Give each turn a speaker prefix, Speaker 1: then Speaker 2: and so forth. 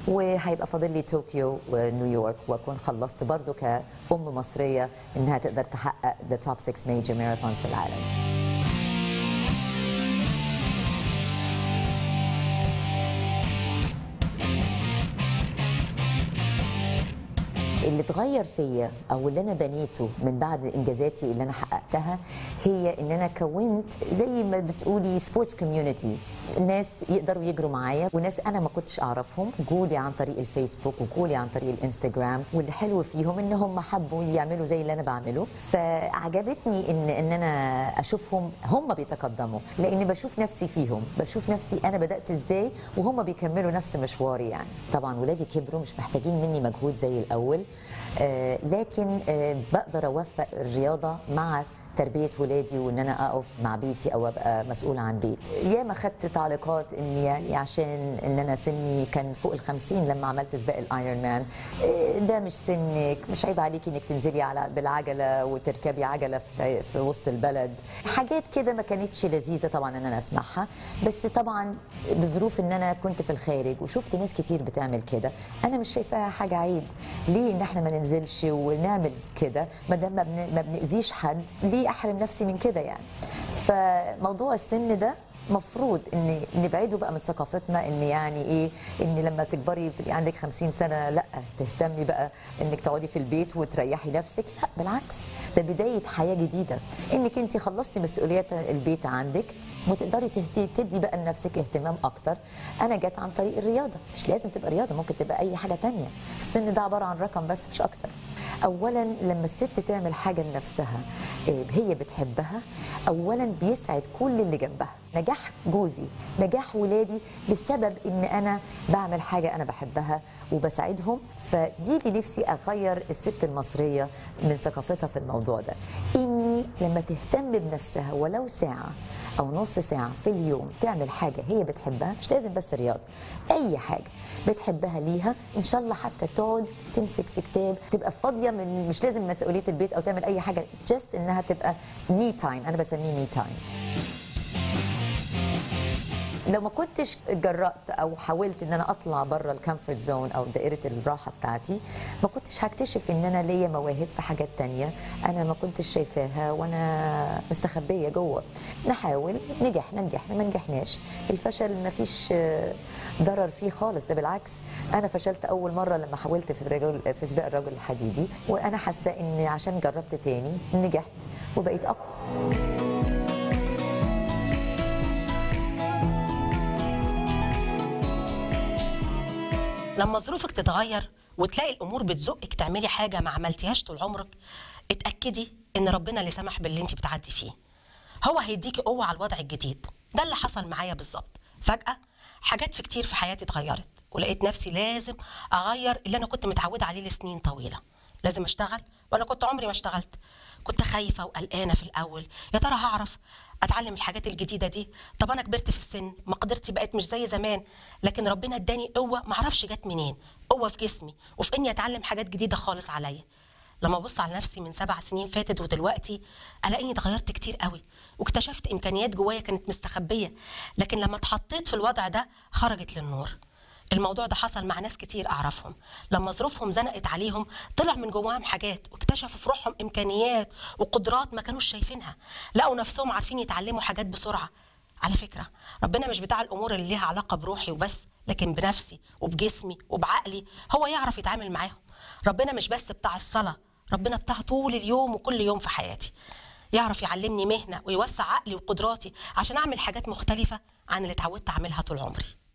Speaker 1: وهيبقى فاضل لي طوكيو ونيويورك واكون خلصت برضو كأم مصرية انها تقدر تحقق the top 6 major marathons في العالم اللي اتغير فيا او اللي انا بنيته من بعد انجازاتي اللي انا حققتها هي ان انا كونت زي ما بتقولي سبورتس كوميونتي ناس يقدروا يجروا معايا وناس انا ما كنتش اعرفهم جولي عن طريق الفيسبوك وجولي عن طريق الانستجرام واللي حلو فيهم ان هم حبوا يعملوا زي اللي انا بعمله فعجبتني ان ان انا اشوفهم هم بيتقدموا لاني بشوف نفسي فيهم بشوف نفسي انا بدات ازاي وهم بيكملوا نفس مشواري يعني طبعا ولادي كبروا مش محتاجين مني مجهود زي الاول آه، لكن آه، بقدر اوفق الرياضه مع تربيه ولادي وان انا اقف مع بيتي او ابقى مسؤوله عن بيت ياما خدت تعليقات اني يعني عشان ان انا سني كان فوق ال 50 لما عملت سباق الايرون مان إيه ده مش سنك مش عيب عليكي انك تنزلي على بالعجله وتركبي عجله في, في وسط البلد حاجات كده ما كانتش لذيذه طبعا ان انا اسمعها بس طبعا بظروف ان انا كنت في الخارج وشفت ناس كتير بتعمل كده انا مش شايفاها حاجه عيب ليه ان احنا ما ننزلش ونعمل كده ما دام ما بن- ما بنأذيش حد ليه احرم نفسي من كده يعني فموضوع السن ده مفروض ان نبعده بقى من ثقافتنا ان يعني ايه ان لما تكبري بتبقي عندك 50 سنه لا تهتمي بقى انك تقعدي في البيت وتريحي نفسك لا بالعكس ده بدايه حياه جديده انك انت خلصتي مسؤوليات البيت عندك وتقدري تهتي- تدي بقى لنفسك اهتمام اكتر انا جت عن طريق الرياضه مش لازم تبقى رياضه ممكن تبقى اي حاجه تانية السن ده عباره عن رقم بس مش اكتر اولا لما الست تعمل حاجه لنفسها آه، هي بتحبها اولا بيسعد كل اللي جنبها نجاح جوزي نجاح ولادي بسبب ان انا بعمل حاجه انا بحبها وبساعدهم فدي اللي نفسي اغير الست المصريه من ثقافتها في الموضوع ده اني لما تهتم بنفسها ولو ساعه او نص ساعه في اليوم تعمل حاجه هي بتحبها مش لازم بس رياضه اي حاجه بتحبها ليها ان شاء الله حتى تقعد تمسك في كتاب تبقى فاضيه من مش لازم مسؤوليه البيت او تعمل اي حاجه جست انها تبقى مي تايم انا بسميه مي تايم لو ما كنتش جرأت او حاولت ان انا اطلع بره الكومفورت زون او دائره الراحه بتاعتي ما كنتش هكتشف ان انا ليا مواهب في حاجات تانية انا ما كنتش شايفاها وانا مستخبيه جوه نحاول نجحنا نجحنا ما نجحناش الفشل ما فيش آه، ضرر فيه خالص ده بالعكس انا فشلت اول مره لما حاولت في الرجل في سباق الرجل الحديدي وانا حاسه ان عشان جربت تاني نجحت وبقيت اقوى
Speaker 2: لما ظروفك تتغير وتلاقي الامور بتزقك تعملي حاجه ما عملتيهاش طول عمرك اتاكدي ان ربنا اللي سمح باللي انت بتعدي فيه هو هيديكي قوه على الوضع الجديد ده اللي حصل معايا بالظبط فجاه حاجات في كتير في حياتي اتغيرت ولقيت نفسي لازم اغير اللي انا كنت متعوده عليه لسنين طويله لازم اشتغل وانا كنت عمري ما اشتغلت كنت خايفه وقلقانه في الاول يا ترى هعرف اتعلم الحاجات الجديده دي طب انا كبرت في السن مقدرتي بقت مش زي زمان لكن ربنا اداني قوه ما اعرفش جت منين قوه في جسمي وفي اني اتعلم حاجات جديده خالص عليا لما ابص على نفسي من سبع سنين فاتت ودلوقتي الاقيني اتغيرت كتير قوي واكتشفت امكانيات جوايا كانت مستخبيه لكن لما اتحطيت في الوضع ده خرجت للنور الموضوع ده حصل مع ناس كتير اعرفهم لما ظروفهم زنقت عليهم طلع من جواهم حاجات واكتشفوا في روحهم امكانيات وقدرات ما كانوش شايفينها لقوا نفسهم عارفين يتعلموا حاجات بسرعه على فكره ربنا مش بتاع الامور اللي ليها علاقه بروحي وبس لكن بنفسي وبجسمي وبعقلي هو يعرف يتعامل معاهم ربنا مش بس بتاع الصلاه ربنا بتاع طول اليوم وكل يوم في حياتي يعرف يعلمني مهنه ويوسع عقلي وقدراتي عشان اعمل حاجات مختلفه عن اللي اتعودت اعملها طول عمري